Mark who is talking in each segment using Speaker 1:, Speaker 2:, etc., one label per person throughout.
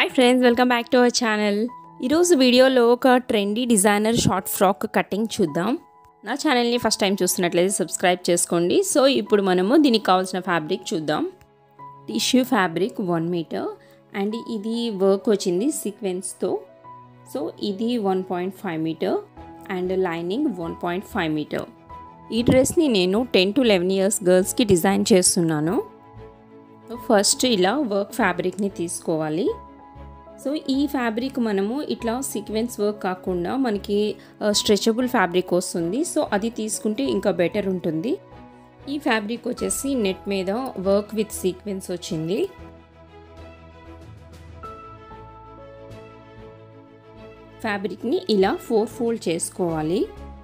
Speaker 1: hi friends welcome back to our channel ఈరోజు వీడియోలో ఒక trendy designer short frock cutting చూద్దాం నా ఛానల్ని ఫస్ట్ టైం చూస్తున్నట్లయితే సబ్స్క్రైబ్ చేసుకోండి సో ఇప్పుడు మనము దీనికి కావాల్సిన ఫ్యాబ్రిక్ చూద్దాం tissue fabric one metre and ఇది వర్క్ వచ్చింది సీక్వెన్స్తో సో ఇది one point five metre and lining one point five metre ఈ డ్రెస్ని నేను టెన్ టు లెవెన్ ఇయర్స్ గర్ల్స్కి డిజైన్ చేస్తున్నాను ఫస్ట్ ఇలా వర్క్ ఫ్యాబ్రిక్ని తీసుకోవాలి సో ఈ ఫ్యాబ్రిక్ మనము ఇట్లా సీక్వెన్స్ వర్క్ కాకుండా మనకి స్ట్రెచబుల్ ఫ్యాబ్రిక్ వస్తుంది సో అది తీసుకుంటే ఇంకా బెటర్ ఉంటుంది ఈ ఫ్యాబ్రిక్ వచ్చేసి నెట్ మీద వర్క్ విత్ సీక్వెన్స్ వచ్చింది ఫ్యాబ్రిక్ని ఇలా ఫోర్ ఫోల్డ్ చేసుకోవాలి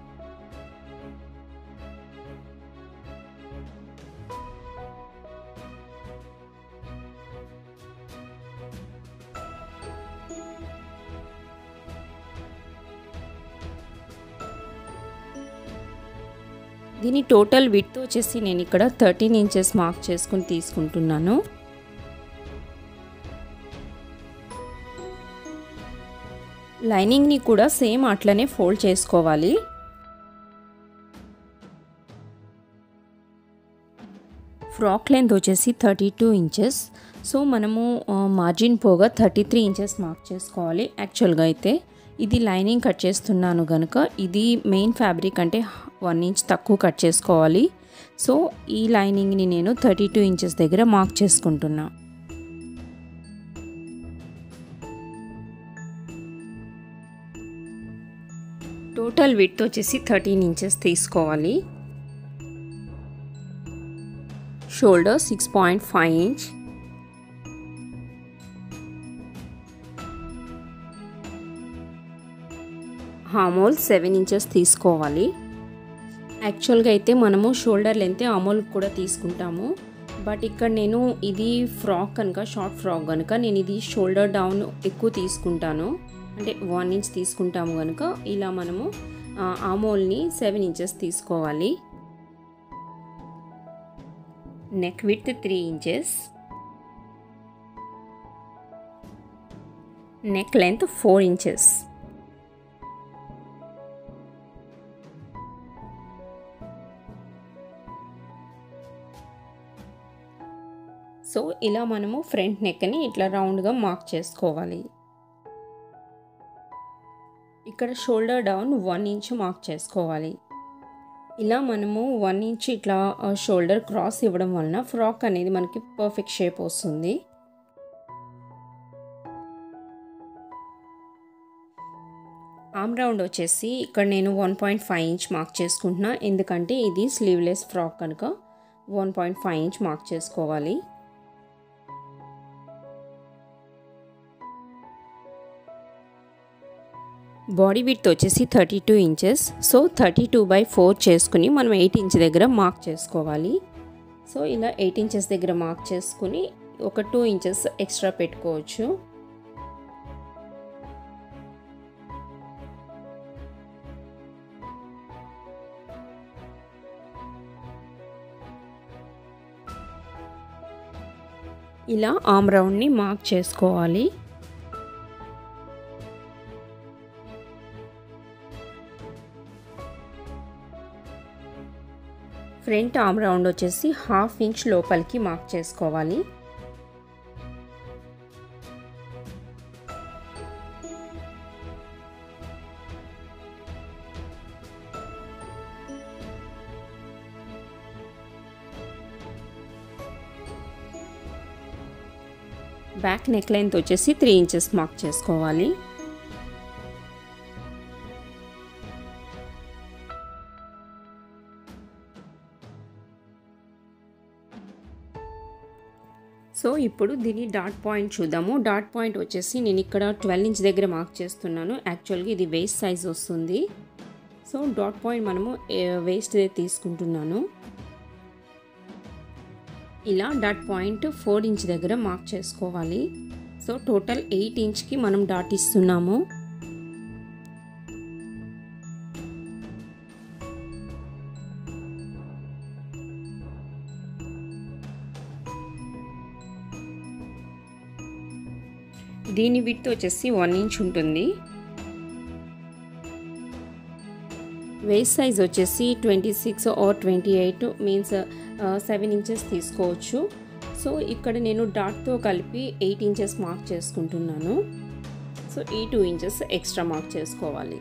Speaker 1: దీని టోటల్ విత్ వచ్చేసి నేను ఇక్కడ థర్టీన్ ఇంచెస్ మార్క్ చేసుకుని తీసుకుంటున్నాను లైనింగ్ని కూడా సేమ్ అట్లనే ఫోల్డ్ చేసుకోవాలి ఫ్రాక్ లెంత్ వచ్చేసి థర్టీ టూ ఇంచెస్ సో మనము మార్జిన్ పోగా థర్టీ త్రీ ఇంచెస్ మార్క్ చేసుకోవాలి యాక్చువల్గా అయితే ఇది లైనింగ్ కట్ చేస్తున్నాను కనుక ఇది మెయిన్ ఫ్యాబ్రిక్ అంటే వన్ ఇంచ్ తక్కువ కట్ చేసుకోవాలి సో ఈ లైనింగ్ని నేను థర్టీ టూ ఇంచెస్ దగ్గర మార్క్ చేసుకుంటున్నా టోటల్ విత్ వచ్చేసి థర్టీన్ ఇంచెస్ తీసుకోవాలి shoulder six point five inch armhole seven inches తీసుకోవాలి యాక్చువల్గా అయితే మనము షోల్డర్ లెంత్ అమోల్ కూడా తీసుకుంటాము బట్ ఇక్కడ నేను ఇది ఫ్రాక్ కనుక షార్ట్ ఫ్రాక్ కనుక నేను ఇది షోల్డర్ డౌన్ ఎక్కువ తీసుకుంటాను అంటే వన్ ఇంచ్ తీసుకుంటాము కనుక ఇలా మనము ఆమోల్ని సెవెన్ ఇంచెస్ తీసుకోవాలి neck width three inches neck length four inches so ఇలా మనము ఫ్రంట్ నెక్ని ఇట్లా రౌండ్గా మార్క్ చేసుకోవాలి ఇక్కడ shoulder down one inch mark చేసుకోవాలి ఇలా మనము వన్ ఇంచ్ ఇట్లా షోల్డర్ క్రాస్ ఇవ్వడం వలన ఫ్రాక్ అనేది మనకి పర్ఫెక్ట్ షేప్ వస్తుంది ఆమ్ రౌండ్ వచ్చేసి ఇక్కడ నేను one point five inch mark చేసుకుంటున్నా ఎందుకంటే ఇది స్లీవ్లెస్ ఫ్రాక్ కనుక one point five inch mark చేసుకోవాలి బాడీ విడ్త్ వచ్చేసి thirty two inches so thirty two by four చేసుకుని మనం ఎయిట్ ఇంచ్ దగ్గర మార్క్ చేసుకోవాలి సో ఇలా ఎయిట్ ఇంచెస్ దగ్గర మార్క్ చేసుకుని ఒక టూ ఇంచెస్ ఎక్స్ట్రా పెట్టుకోవచ్చు ఇలా ఆమ్ రౌండ్ని మార్క్ చేసుకోవాలి ఫ్రంట్ ఆమ్ రౌండ్ వచ్చేసి హాఫ్ ఇంచ్ లోపలికి మార్క్ చేసుకోవాలి బ్యాక్ నెక్ లెంత్ వచ్చేసి త్రీ ఇంచెస్ మార్క్ చేసుకోవాలి సో ఇప్పుడు దీని డాట్ పాయింట్ చూద్దాము డాట్ పాయింట్ వచ్చేసి నేను ఇక్కడ ట్వెల్వ్ ఇంచ్ దగ్గర మార్క్ చేస్తున్నాను యాక్చువల్గా ఇది వేస్ట్ సైజ్ వస్తుంది సో డాట్ పాయింట్ మనము వేస్ట్ తీసుకుంటున్నాను ఇలా డాట్ పాయింట్ ఫోర్ ఇంచ్ దగ్గర మార్క్ చేసుకోవాలి సో టోటల్ ఎయిట్ ఇంచ్కి మనం డాట్ ఇస్తున్నాము దీని విడ్త్ వచ్చేసి వన్ ఇంచ్ ఉంటుంది వేస్ట్ సైజ్ వచ్చేసి twenty six or twenty eight means seven inches తీసుకోవచ్చు సో ఇక్కడ నేను డాట్తో కలిపి ఎయిట్ ఇంచెస్ మార్క్ చేసుకుంటున్నాను సో ఈ టూ ఇంచెస్ ఎక్స్ట్రా మార్క్ చేసుకోవాలి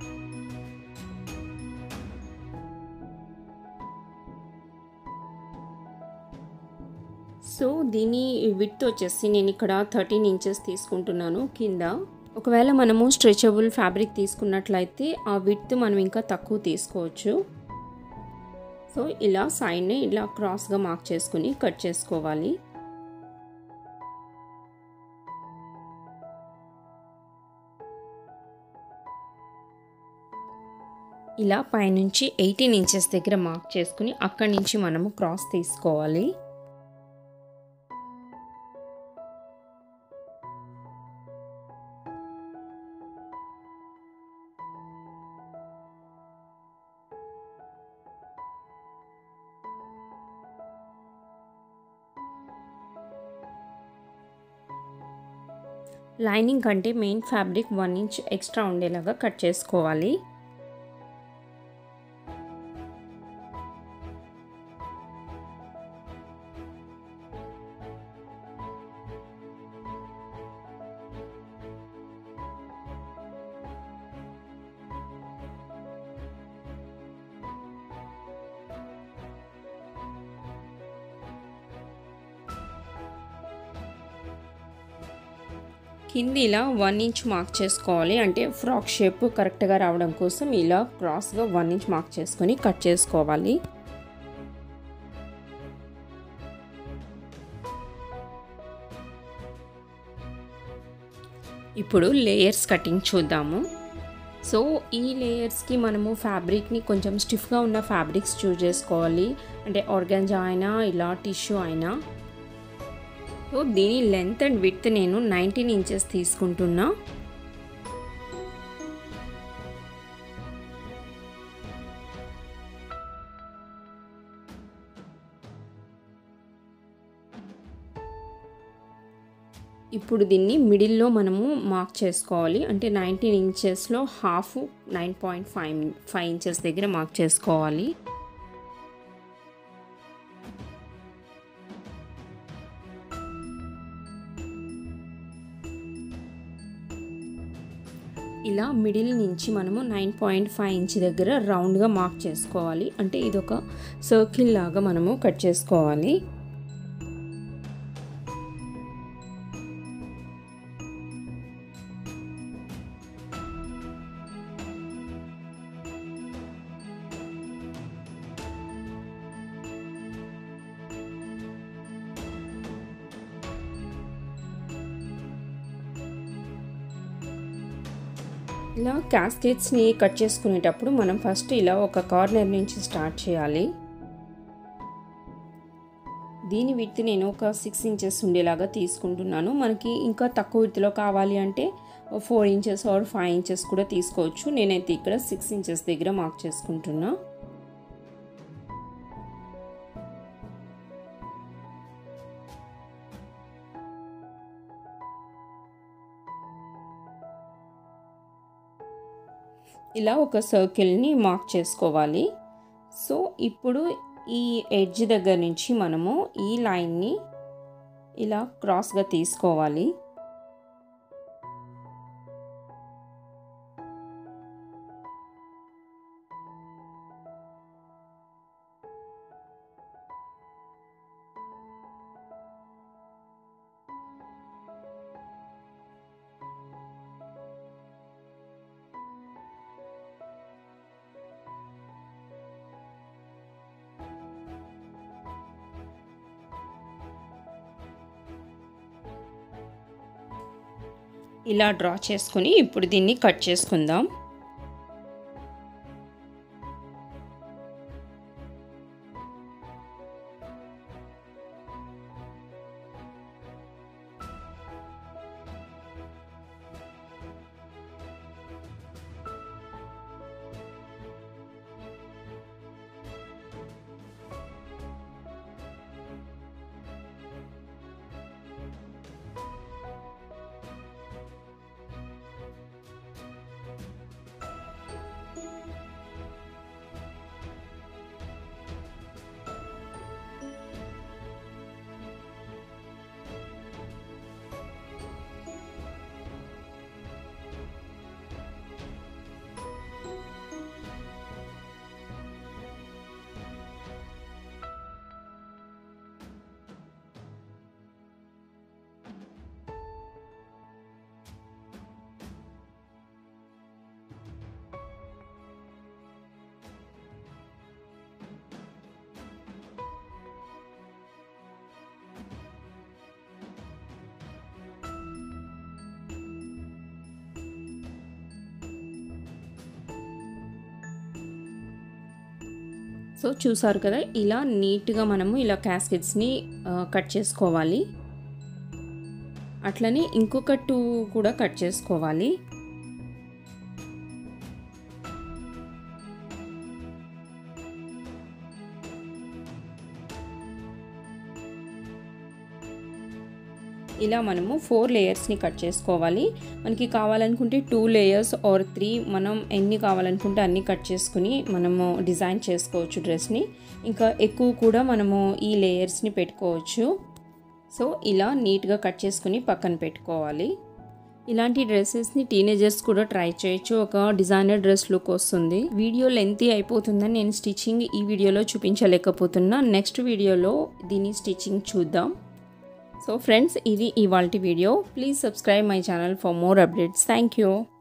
Speaker 1: సో దీని విత్ వచ్చేసి నేను ఇక్కడ థర్టీన్ ఇంచెస్ తీసుకుంటున్నాను కింద ఒకవేళ మనము స్ట్రెచబుల్ ఫ్యాబ్రిక్ తీసుకున్నట్లయితే ఆ విత్ మనం ఇంకా తక్కువ తీసుకోవచ్చు సో ఇలా సైడ్ని ఇలా క్రాస్గా మార్క్ చేసుకుని కట్ చేసుకోవాలి ఇలా పైనుంచి ఎయిటీన్ ఇంచెస్ దగ్గర మార్క్ చేసుకుని అక్కడి నుంచి మనము క్రాస్ తీసుకోవాలి లైనింగ్ కంటే main fabric one inch extra ఉండేలాగా కట్ చేసుకోవాలి కింది ఇలా వన్ ఇంచ్ మార్క్ చేసుకోవాలి అంటే ఫ్రాక్ షేప్ కరెక్ట్గా రావడం కోసం ఇలా క్రాస్గా వన్ ఇంచ్ మార్క్ చేసుకొని కట్ చేసుకోవాలి ఇప్పుడు లేయర్స్ కటింగ్ చూద్దాము సో ఈ లేయర్స్కి మనము ఫ్యాబ్రిక్ని కొంచెం స్టిఫ్గా ఉన్న ఫ్యాబ్రిక్స్ చూస్ చేసుకోవాలి అంటే ఆర్గాన్జా అయినా ఇలా టిష్యూ అయినా సో దీని లెంత్ అండ్ విడ్త్ నేను నైన్టీన్ ఇంచెస్ తీసుకుంటున్నా ఇప్పుడు దీన్ని మిడిల్లో మనము మార్క్ చేసుకోవాలి అంటే నైన్టీన్ ఇంచెస్లో half nine point five five inches దగ్గర మార్క్ చేసుకోవాలి ఇలా మిడిల్ నుంచి మనము నైన్ పాయింట్ ఫైవ్ ఇంచ్ దగ్గర రౌండ్గా మార్క్ చేసుకోవాలి అంటే ఇది ఒక సర్కిల్ లాగా మనము కట్ చేసుకోవాలి ఇలా క్యాస్కెట్స్ని కట్ చేసుకునేటప్పుడు మనం ఫస్ట్ ఇలా ఒక కార్నర్ నుంచి స్టార్ట్ చేయాలి దీని విడ్త్ నేను ఒక సిక్స్ ఇంచెస్ ఉండేలాగా తీసుకుంటున్నాను మనకి ఇంకా తక్కువ విడ్త్లో కావాలి అంటే four inches or five inches కూడా తీసుకోవచ్చు నేనైతే ఇక్కడ సిక్స్ ఇంచెస్ దగ్గర మార్క్ చేసుకుంటున్నా ఇలా ఒక సర్కిల్ని మార్క్ చేసుకోవాలి సో ఇప్పుడు ఈ ఎడ్జ్ దగ్గర నుంచి మనము ఈ లైన్ని ఇలా క్రాస్గా తీసుకోవాలి ఇలా డ్రా చేసుకుని ఇప్పుడు దీన్ని కట్ చేసుకుందాం సో చూసారు కదా ఇలా నీట్గా మనము ఇలా క్యాస్కెట్స్ని కట్ చేసుకోవాలి అట్లనే ఇంకొక టూ కూడా కట్ చేసుకోవాలి ఇలా మనము ఫోర్ లేయర్స్ని కట్ చేసుకోవాలి మనకి కావాలనుకుంటే టూ లేయర్స్ ఆర్ త్రీ మనం ఎన్ని కావాలనుకుంటే అన్ని కట్ చేసుకుని మనము డిజైన్ చేసుకోవచ్చు డ్రెస్ని ఇంకా ఎక్కువ కూడా మనము ఈ లేయర్స్ని పెట్టుకోవచ్చు సో ఇలా నీట్గా కట్ చేసుకుని పక్కన పెట్టుకోవాలి ఇలాంటి డ్రెస్సెస్ని టీనేజర్స్ కూడా ట్రై చేయొచ్చు ఒక డిజైనర్ డ్రెస్ లుక్ వస్తుంది వీడియో లెంతీ అయిపోతుందని నేను స్టిచ్చింగ్ ఈ వీడియోలో చూపించలేకపోతున్నా నెక్స్ట్ వీడియోలో దీని స్టిచ్చింగ్ చూద్దాం సో ఫ్రెండ్స్ ఇది ఇవాళ video please subscribe my channel for more updates thank you